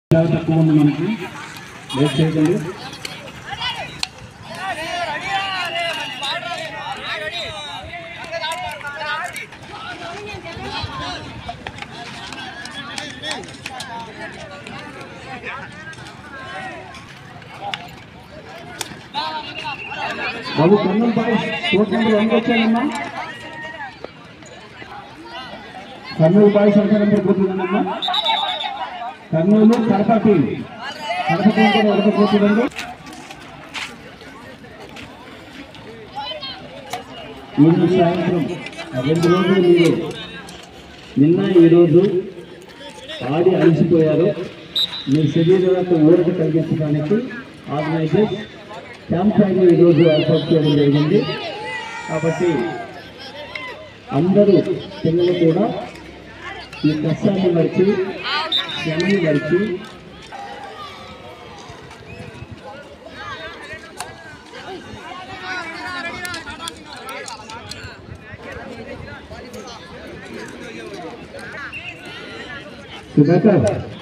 చాలా తక్కువ ఉంది మనకి లేట్ చేయకండి బాబు కన్నం బాయ్ కోట్ నెంబర్ వన్ వచ్చానమ్మా కర్నూలు బాయ్ సంఖ్య నెంబర్ కూర్చుందమ్మా కర్నూలు కడప టీం కడప టీం కూడా వరకు కూర్చుందండి ఈరోజు సాయంత్రం రెండు రోజులు మీరు నిన్న ఈరోజు ఆడి అలసిపోయారు మీ శరీరాలకు ఊరట కలిగించడానికి ఆర్గనైజర్స్ క్యాంప్ ఫైర్ ఈరోజు ఏర్పాటు చేయడం జరిగింది కాబట్టి అందరూ పిల్లలు కూడా ఈ కష్టాన్ని మరిచి శ్రమని మరిచి సుధాకర్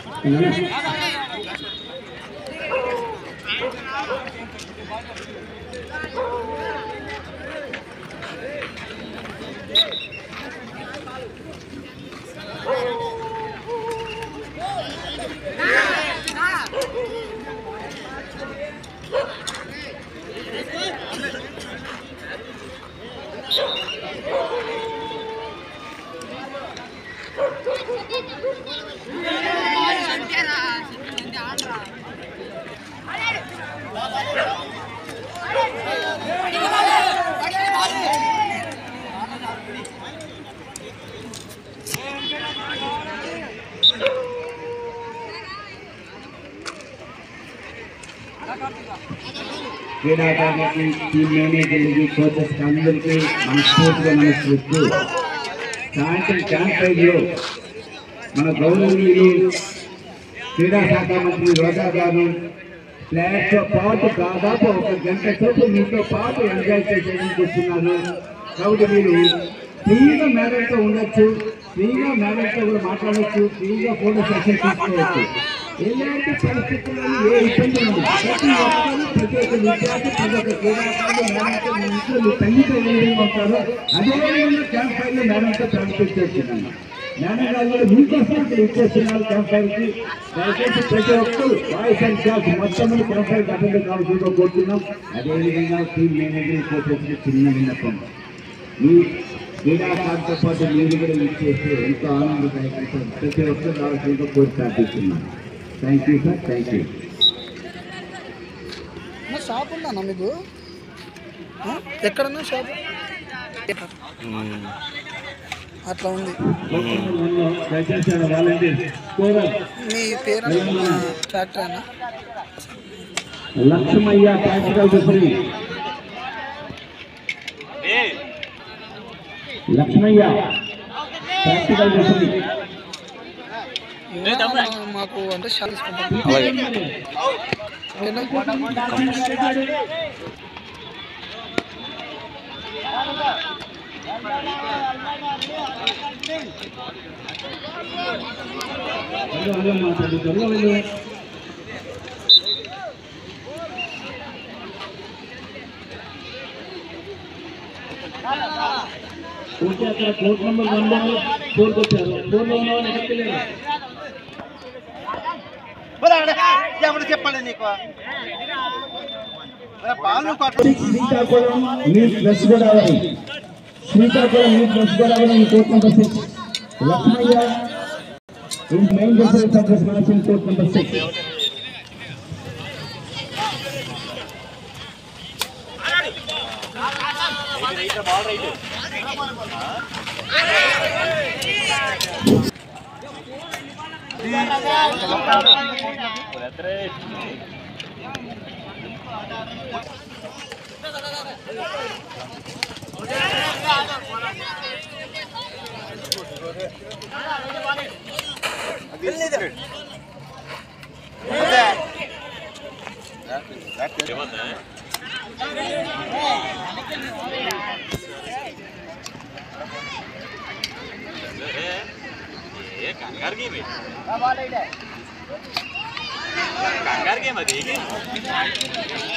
క్రీడాకారులకి టీం మేనేజర్లకి కోచెస్ అందరికీ మనస్ఫూర్తిగా నమస్కరిస్తూ సాయంత్రం క్యాంప్ ఫైర్లో మన గౌరవనీయులు క్రీడా శాఖ మంత్రి రోజా గారు ప్లేయర్స్తో పాటు దాదాపు ఒక గంట సేపు మీతో పాటు ఎంజాయ్ చేసేందుకు వస్తున్నారు కాబట్టి మీరు ఫ్రీగా మేడంతో ఉండొచ్చు ఫ్రీగా మేడంతో కూడా మాట్లాడవచ్చు ఫ్రీగా ఫోటో సెషన్ తీసుకోవచ్చు ఎలాంటి పరిస్థితుల్లో ఏ ఇబ్బంది లేదు ప్రతి ఒక్కరు ప్రతి ఒక్క విద్యార్థి ప్రతి ఒక్క క్రీడాకారులు మేడంతో మీ ఇంట్లో మీ తల్లితో ఏ విధంగా ఉంటారో అదే విధంగా క్యాంప్ ఫైర్లో మేడంతో ప్రాక్టీస్ చేస్తున్నాను మేడం గారు కూడా మీకోసం ఇక్కడ ఇచ్చేస్తున్నారు క్యాంప్ ఫైర్కి దయచేసి ప్రతి ఒక్కరు వాయిస్ అండ్ క్లాస్ మొత్తం మంది క్యాంప్ ఫైర్ అటెండ్ కావాల్సిందిగా కోరుతున్నాం అదేవిధంగా టీం మేనేజర్ కోచెస్కి చిన్న విన్నపం మీ క్రీడాకారులతో పాటు మీరు కూడా ఇచ్చేస్తే ఎంతో ఆనందదాయకం సార్ ప్రతి ఒక్కరు రావాల్సిందిగా కోరి ప్రార్థిస్తున్నాం thank you sir thank you అన్న షాప్ ఉందన్న మీకు ఆ? ఎక్కడన్నా షాప్ అట్లా ఉంది దయచేసి వాలంటీర్ స్కోరర్ మీ పేరు ట్రాక్టర్ అన్న Lakshmaiah practical referee Lakshmaiah practical referee ఏమన్నా మాకు అంటే షాప్ తీసుకుంటాం ఓకేనా? అదే అదే మాట్లాడు త్వరగా వెళ్ళు ఓకే అక్కడ కోర్ట్ నెంబర్ వన్ లో ఫోర్కి వచ్చారు ఫోర్ లో ఉన్న వాళ్ళు ఎక్కడికి వెళ్ళారు ఎవరు చెప్పండి నీకు పాలు కొట్ట Srikakulam meet west Godavari Srikakulam meet west Godavari in court number six. Lakshmaiah in main referee service match in court number six. కంగారుకేమది